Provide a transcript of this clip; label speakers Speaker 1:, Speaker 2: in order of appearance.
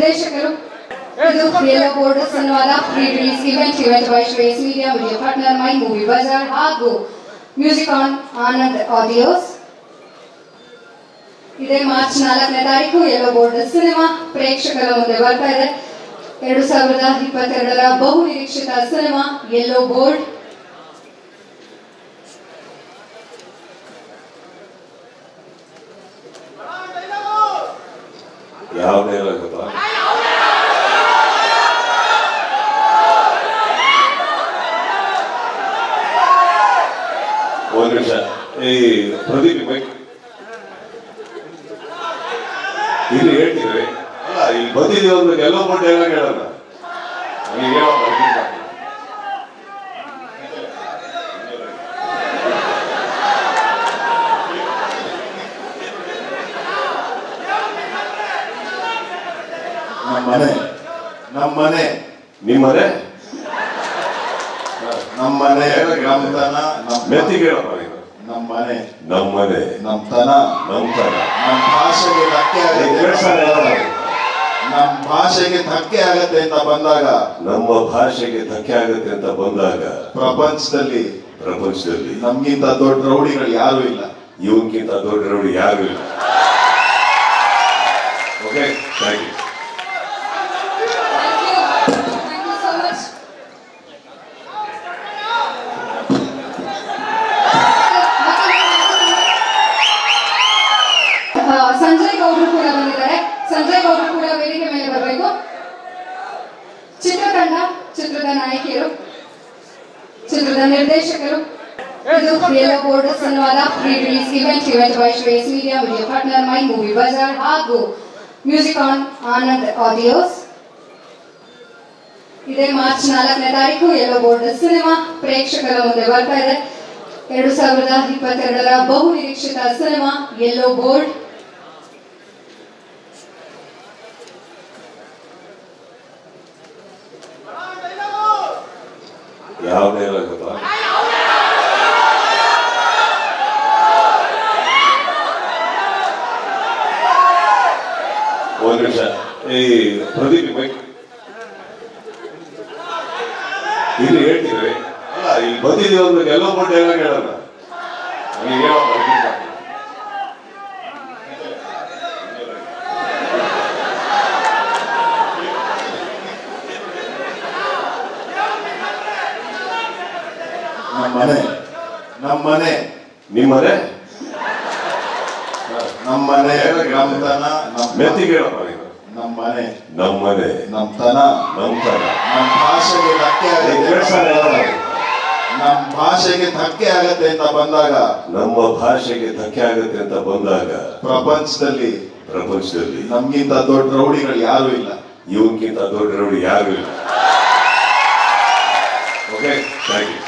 Speaker 1: ನಿರ್ದೇಶಕರು ಇದು Yellow Board ಸಿನಿಮಾದ pre release event event by Shreyas media video partner My Movie Bazaar ಹಾಗೂ music on Anand Audios ಇದೇ March ನಾಲ್ಕನೇ ತಾರೀಕು ಯೆಲ್ಲೋ ಬೋರ್ಡ್ ಸಿನಿಮಾ ಪ್ರೇಕ್ಷಕರ ಮುಂದೆ ಬರ್ತಾ ಇದೆ ಎರಡು ಸಾವಿರದ ಇಪ್ಪತ್ತೆರಡರ ಬಹು ನಿರೀಕ್ಷಿತ ಸಿನಿಮಾ ಯೆಲ್ಲೋ ಬೋರ್ಡ್
Speaker 2: ಯಾವ ಡೈಲಾಗ್ ಗೊತ್ತಾ ಒಂದ್ ನಿಮಿಷ ಈ ಪ್ರದೀಪ್ ಬೈಕ್ ಇಲ್ಲಿ ಹೇಳ್ತೀರಿ ಅಲ್ಲ ಇಲ್ಲಿ ಬಂದಿದ್ದೀವಿ ಒಂದು ಗೆಲ್ಲೋ ಬೋರ್ಡ್ ಡೈಲಾಗ್ ಹೇಳೋಣ ನೀವು ಹೇಳೋ ಪ್ರದೀಪ್ ಹಾಕಿ.
Speaker 3: ನಮ್ಮನೆ ನಮ್ಮನೆ
Speaker 2: ನಿಮ್ಮನೆ
Speaker 3: ನಮ್ಮನೆ ನಮ್ತನ
Speaker 2: ಮೆತ್ತಿಗೆ ಹೇಳಪ್ಪ ನೀನು
Speaker 3: ನಮ್ಮನೆ
Speaker 2: ನಮ್ಮನೆ
Speaker 3: ನಮ್ತನ
Speaker 2: ನಮ್ತನ
Speaker 3: ನಮ್ಮ ಭಾಷೆಗೆ ಧಕ್ಕೆ
Speaker 2: ಏ, ಕೇಳ್ಸಲ್ಲ
Speaker 3: ಆಗತ್ತೆ
Speaker 2: ಯಾರು?
Speaker 3: ನಮ್ಮ ಭಾಷೆಗೆ ಧಕ್ಕೆ ಆಗತ್ತೆ ಅಂತ ಬಂದಾಗ
Speaker 2: ನಮ್ಮ ಭಾಷೆಗೆ ಧಕ್ಕೆ ಆಗುತ್ತೆ ಅಂತ ಬಂದಾಗ
Speaker 3: ಪ್ರಪಂಚದಲ್ಲಿ
Speaker 2: ಪ್ರಪಂಚದಲ್ಲಿ
Speaker 3: ನಮ್ಗಿಂತ ದೊಡ್ಡ ರೌಡಿಗಳು ಯಾರು ಇಲ್ಲ
Speaker 2: ಇವನ್ಗಿಂತ ದೊಡ್ಡ ರೌಡಿ ಯಾರು ಇಲ್ಲ okay thank you
Speaker 1: Thank you so much. ಆ, ಸಂಜಯ್ ಗೌಡ್ರು ಕೂಡ ಬಂದಿದ್ದಾರೆ ಸಂಜಯ್ ಗೌಡ್ರು ಕೂಡ ವೇದಿಕೆ ಮೇಲೆ ಬರಬೇಕು ಚಿತ್ರತಂಡ ಚಿತ್ರದ ನಾಯಕಿಯರು ಚಿತ್ರದ ನಿರ್ದೇಶಕರು ಇದು ಯೆಲ್ಲೋ ಬೋರ್ಡ್ ಸಿನಿಮಾದ pre release event event by Shreyas media video partner My Movie Bazaar ಹಾಗೂ ಮ್ಯೂಸಿಕ್ ಆನ್ ಆನಂದ್ ಆಡಿಯೋಸ್ ಇದೇ ಮಾರ್ಚ್ ನಾಲ್ಕನೇ ತಾರೀಕು ಯೆಲ್ಲೋ ಬೋರ್ಡ್ ಸಿನಿಮಾ ಪ್ರೇಕ್ಷಕರ ಮುಂದೆ ಬರ್ತಾ ಇದೆ ಎರಡು ಸಾವಿರದ ಇಪ್ಪತ್ತೆರಡರ ಬಹು ನಿರೀಕ್ಷಿತ ಸಿನಿಮಾ ಯೆಲ್ಲೋ ಬೋರ್ಡ್
Speaker 2: ಯಾವ ಡೈಲಾಗ್ ಗೊತ್ತಾ ಒಂದ್ ನಿಮಿಷ ಈ ಪ್ರದೀಪ್ ಬೈಕ್ ಇಲ್ಲಿ ಹೇಳ್ತೀರಿ ಅಲ್ಲ ಇಲ್ಲಿ ಬಂದಿದ್ದೀವಿ ಒಂದು ಗೆಲ್ಲೋ ಬೋರ್ಡ್ ಡೈಲಾಗ್ ಹೇಳೋಣ ನೀವು ಹೇಳೋ ಪ್ರದೀಪ್ ಹಾಕಿ.
Speaker 3: ನಮ್ಮನೆ ನಮ್ಮನೆ
Speaker 2: ನಿಮ್ಮನೆ
Speaker 3: ನಮ್ಮನೆ ನಮ್ತನ
Speaker 2: ಮೆತ್ತಿಗೆ ಹೇಳಪ್ಪ ನೀನು
Speaker 3: ನಮ್ಮನೆ
Speaker 2: ನಮ್ಮನೆ
Speaker 3: ನಮ್ತನ
Speaker 2: ನಮ್ತನ
Speaker 3: ನಮ್ಮ ಭಾಷೆಗೆ ಧಕ್ಕೆ
Speaker 2: ಏ, ಕೇಳ್ಸಲ್ಲ
Speaker 3: ಆಗತ್ತೆ
Speaker 2: ಯಾರು?
Speaker 3: ನಮ್ಮ ಭಾಷೆಗೆ ಧಕ್ಕೆ ಆಗತ್ತೆ ಅಂತ ಬಂದಾಗ
Speaker 2: ನಮ್ಮ ಭಾಷೆಗೆ ಧಕ್ಕೆ ಆಗುತ್ತೆ ಅಂತ ಬಂದಾಗ
Speaker 3: ಪ್ರಪಂಚದಲ್ಲಿ
Speaker 2: ಪ್ರಪಂಚದಲ್ಲಿ
Speaker 3: ನಮ್ಗಿಂತ ದೊಡ್ಡ ರೌಡಿಗಳು ಯಾರು ಇಲ್ಲ
Speaker 2: ಇವನ್ಗಿಂತ ದೊಡ್ಡ ರೌಡಿ ಯಾರು ಇಲ್ಲ ಓಕೆ ಥ್ಯಾಂಕ್ ಯು